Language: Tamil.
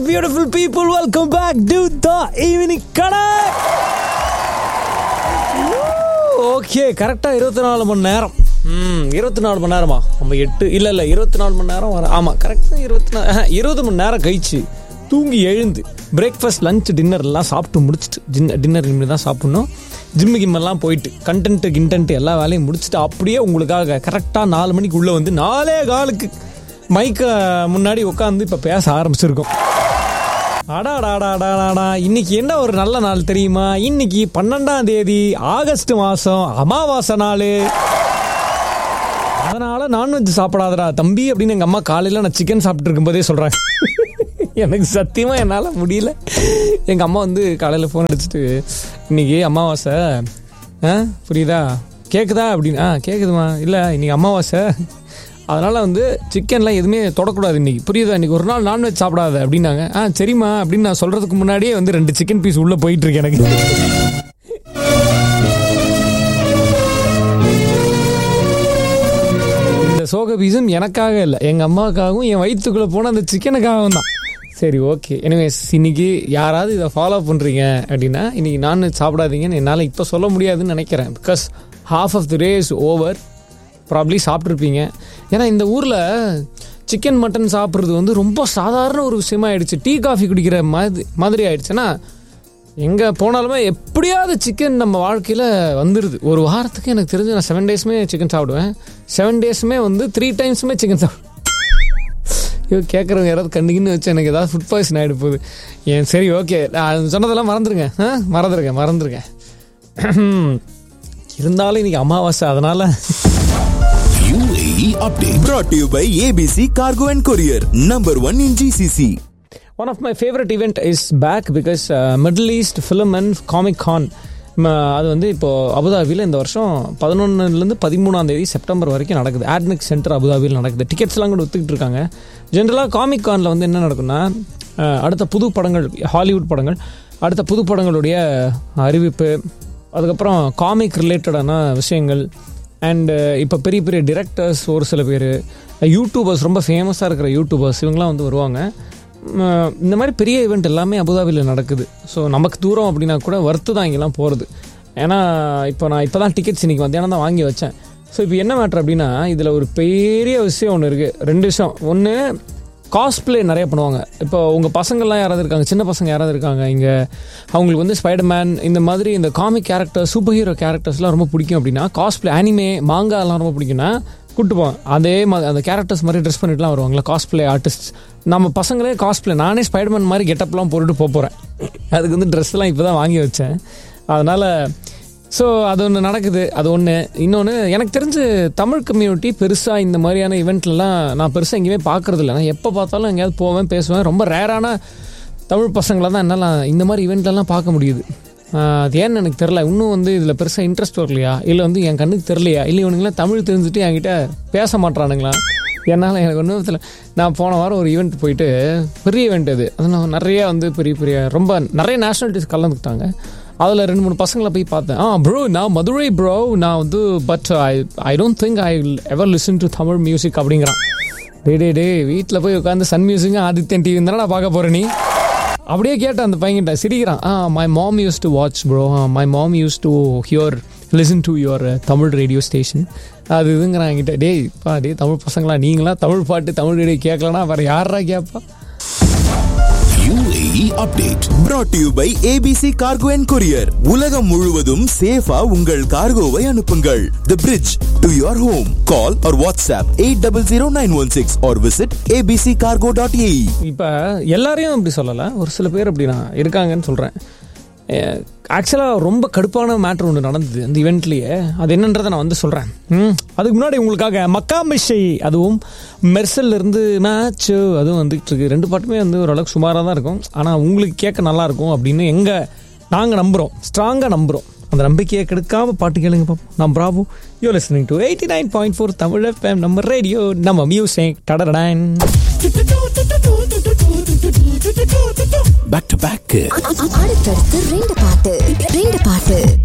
Beautiful people welcome back to the evening கடை ஓகே கரெக்டாக இருபத்தி நாலு மணி நேரம் ம் இருபத்தி நாலு மணி நேரமா நம்ம எட்டு இல்லை இல்லை இருபத்தி நாலு மணி நேரம் வர ஆமாம் கரெக்டாக இருபத்தி நாலு இருபது மணி நேரம் கழிச்சு தூங்கி எழுந்து பிரேக்ஃபாஸ்ட் லஞ்ச் டின்னர் எல்லாம் சாப்பிட்டு முடிச்சுட்டு டின்னர் டின்னர் இனிமேல் தான் சாப்பிட்ணும் ஜிம்மு கிம்மெல்லாம் போயிட்டு கண்டென்ட்டு கிண்டென்ட்டு எல்லா வேலையும் முடிச்சுட்டு அப்படியே உங்களுக்காக கரெக்டாக நாலு மணிக்கு உள்ளே வந்து நாலே காலுக்கு மைக்க முன்னாடி உட்காந்து இப்போ பேச ஆரம்பிச்சிருக்கோம் அடாடாடாடாடா இன்னைக்கு என்ன ஒரு நல்ல நாள் தெரியுமா இன்னைக்கு பன்னெண்டாம் தேதி ஆகஸ்ட் மாதம் அமாவாசை நாள் அதனால நான்வெஜ் சாப்பிடாதடா தம்பி அப்படின்னு எங்கள் அம்மா காலையில் நான் சிக்கன் சாப்பிட்டு இருக்கும்போதே சொல்கிறாங்க எனக்கு சத்தியமாக என்னால் முடியல எங்கள் அம்மா வந்து காலையில் ஃபோன் அடிச்சுட்டு இன்னைக்கு அமாவாசை ஆ புரியுதா கேட்குதா அப்படின்னு ஆ கேட்குதுமா இல்லை இன்னைக்கு அமாவாசை அதனால் வந்து சிக்கன்லாம் எதுவுமே தொடக்கூடாது இன்னைக்கு புரியுதா இன்னைக்கு ஒரு நாள் நான்வெஜ் சாப்பிடாத அப்படின்னாங்க ஆ சரிம்மா அப்படின்னு நான் சொல்கிறதுக்கு முன்னாடியே வந்து ரெண்டு சிக்கன் பீஸ் உள்ளே போயிட்டு இருக்கு எனக்கு இந்த சோக பீஸும் எனக்காக இல்லை எங்கள் அம்மாவுக்காகவும் என் வயிற்றுக்குள்ளே போன அந்த சிக்கனுக்காகவும் தான் சரி ஓகே எனிவேஸ் இன்னைக்கு யாராவது இதை ஃபாலோ பண்ணுறீங்க அப்படின்னா இன்னைக்கு நான்வெஜ் சாப்பிடாதீங்கன்னு என்னால் இப்போ சொல்ல முடியாதுன்னு நினைக்கிறேன் because half of the day is over probably சாப்பிட்ருப்பீங்க ஏன்னா இந்த ஊரில் சிக்கன் மட்டன் சாப்பிட்றது வந்து ரொம்ப சாதாரண ஒரு விஷயமா ஆயிடுச்சு டீ காஃபி குடிக்கிற மாதிரி மாதிரி ஆயிடுச்சுன்னா எங்கே போனாலுமே எப்படியாவது சிக்கன் நம்ம வாழ்க்கையில் வந்துடுது ஒரு வாரத்துக்கு எனக்கு தெரிஞ்சு நான் செவன் டேஸுமே சிக்கன் சாப்பிடுவேன் செவன் டேஸுமே வந்து த்ரீ டைம்ஸுமே சிக்கன் சாப்பிடுவேன் ஐயோ கேட்குறவங்க யாராவது கண்டிக்கின்னு வச்சு எனக்கு ஏதாவது ஃபுட் பாய்சன் ஆகிடு போகுது ஏன் சரி ஓகே நான் சொன்னதெல்லாம் மறந்துருங்க ஆ மறந்துருங்க மறந்துருங்க இருந்தாலும் இன்னைக்கு அமாவாசை அதனால் UAE update brought to you by ABC Cargo and Courier, number one in GCC. One of my favourite event is back because middle east film and comic con அது வந்து இப்போது அபுதாபியில் இந்த வருஷம் பதினொன்றுலேருந்து பதிமூணாம் தேதி செப்டம்பர் வரைக்கும் நடக்குது ஆட்மிக் சென்டர் அபுதாபியில் நடக்குது டிக்கெட்ஸ்லாம் கூட வித்துக்கிட்டு இருக்காங்க ஜென்ரலாக காமிக் கானில் வந்து என்ன நடக்கும்னா அஹ், அடுத்த புது படங்கள் ஹாலிவுட் படங்கள் அடுத்த புது படங்களுடைய அறிவிப்பு அதுக்கப்புறம் காமிக் ரிலேட்டடான விஷயங்கள் அண்டு இப்போ பெரிய பெரிய டிரெக்டர்ஸ் ஒரு சில பேர் யூடியூபர்ஸ் ரொம்ப ஃபேமஸாக இருக்கிற யூடியூபர்ஸ் இவங்கெல்லாம் வந்து வருவாங்க ம, இந்த மாதிரி பெரிய ஈவெண்ட் எல்லாமே அபுதாபியில் நடக்குது ஸோ நமக்கு தூரம் அப்படின்னா கூட வர்த்து தான் இங்கெல்லாம் போகிறது ஏன்னா இப்போ நான் இப்போ தான் டிக்கெட்ஸ் இன்றைக்கி மத்தியானம் தான் வாங்கி வச்சேன் ஸோ இப்போ என்ன மேட்ரு அப்படின்னா இதில் ஒரு பெரிய விஷயம் ஒன்று இருக்குது ரெண்டு விஷயம் ஒன்று காஸ்ப்ளே நிறைய பண்ணுவாங்க இப்போ உங்கள் பசங்கள்லாம் யாராவது இருக்காங்க சின்ன பசங்க யாராவது இருக்காங்க இங்கே அவங்களுக்கு வந்து ஸ்பைடர்மேன் இந்த மாதிரி இந்த காமிக் கேரக்டர் சூப்பர் ஹீரோ கேரக்டர்ஸ்லாம் ரொம்ப பிடிக்கும் அப்படின்னா காஸ்ப்ளே அனிமே மாங்காலாம் ரொம்ப பிடிக்கும்னா கூட்டு போவேன் அதே மாதிரி அந்த கேரக்டர்ஸ் மாதிரி ட்ரெஸ் பண்ணிட்டுலாம் வருவாங்களா காஸ்ப்ளே ஆர்டிஸ்ட் நம்ம பசங்களே காஸ்ப்ளே நானே ஸ்பைடர்மேன் மாதிரி கெட்டப்லாம் போட்டுட்டு போக போகிறேன் அதுக்கு வந்து ட்ரெஸ்லாம் இப்போ தான் வாங்கி வச்சேன் அதனால் ஸோ அது ஒன்று நடக்குது அது ஒன்று இன்னொன்று எனக்கு தெரிஞ்சு தமிழ் கம்யூனிட்டி பெருசாக இந்த மாதிரியான இவெண்ட்லலாம் நான் பெருசாக எங்கேயுமே பார்க்குறதில்ல நான் எப்போ பார்த்தாலும் எங்கேயாவது போவேன் பேசுவேன் ரொம்ப ரேரான தமிழ் பசங்களை தான் என்னால் இந்த மாதிரி இவெண்ட்லலாம் பார்க்க முடியுது ஆஹ் அது ஏன்னு எனக்கு தெரில இன்னும் வந்து இதில் பெருசாக இன்ட்ரெஸ்ட் வரலையா இல்லை வந்து என் கண்ணுக்கு தெரிலையா இல்லை இவனுங்களாம் தமிழ் தெரிஞ்சுட்டு என்கிட்ட பேச மாட்றானுங்களா என்னால் எனக்கு ஒன்றும் தெரியல நான் போன வாரம் ஒரு ஈவெண்ட் போயிட்டு பெரிய ஈவெண்ட் அது அதனால் நிறைய வந்து பெரிய பெரிய ரொம்ப நிறைய நேஷனாலிட்டிஸ் கலந்துக்கிட்டாங்க அதில் ரெண்டு மூணு பசங்களை போய் பார்த்தேன் ஆ ப்ரோ நான் மதுரை ப்ரோ நான் வந்து but I I don't think I ever listen to Tamil music அப்படிங்கிறான் டே டே டே வீட்டில் போய் உட்காந்து சன் மியூசிக்கும் ஆதித்யன் டிவி தானே பார்க்க போகிற நீ அப்படியே கேட்டேன் அந்த பையன்கிட்ட சிரிக்கிறான் ஆ my mom use to watch bro my mom use to hear listen to your Tamil radio station அது இதுங்கிறான் என்கிட்ட டேய் பா டேய் தமிழ் பசங்களா நீங்களா தமிழ் பாட்டு தமிழ் ரேடியோ கேட்கலனா வேறு யாரா கேட்பா UAE update brought to you by ABC Cargo and Courier. உலகம் முழுவதும் சேஃபா உங்கள் கார்கோவை அனுப்புங்கள். The bridge to your home. Call or WhatsApp 800916 or visit abccargo.ae. இப்போ எல்லாரையும் அப்படி சொல்லலை ஒரு சில பேர் அப்படி நான் இருக்காங்கன்னு சொல்கிறேன் ஆக்சுவலாக ரொம்ப கடுப்பான மேட்ரு ஒன்று நடந்தது அந்த இவெண்ட்லேயே அது என்னன்றதை நான் வந்து சொல்கிறேன் அதுக்கு முன்னாடி உங்களுக்காக மக்காமிஷை அதுவும் மெர்சல்ல இருந்து மேட்ச்சு அதுவும் வந்துகிட்டு இருக்கு ரெண்டு பாட்டுமே வந்து ஓரளவுக்கு சுமாராக தான் இருக்கும் ஆனால் உங்களுக்கு கேட்க நல்லா இருக்கும் அப்படின்னு எங்கள் நாங்கள் நம்புகிறோம் ஸ்ட்ராங்காக நம்புகிறோம் அந்த நம்பிக்கையை கெடுக்காம பாட்டு கேளுங்க பார்ப்போம் நான் Prabhu you listening to eighty nine point four Tamil FM நம்ம ரேடியோ நம்ம மியூசிக் டடரடான் Back to back. அடுத்தடுத்து ரெண்டு பாட்டு ரெண்டு பாட்டு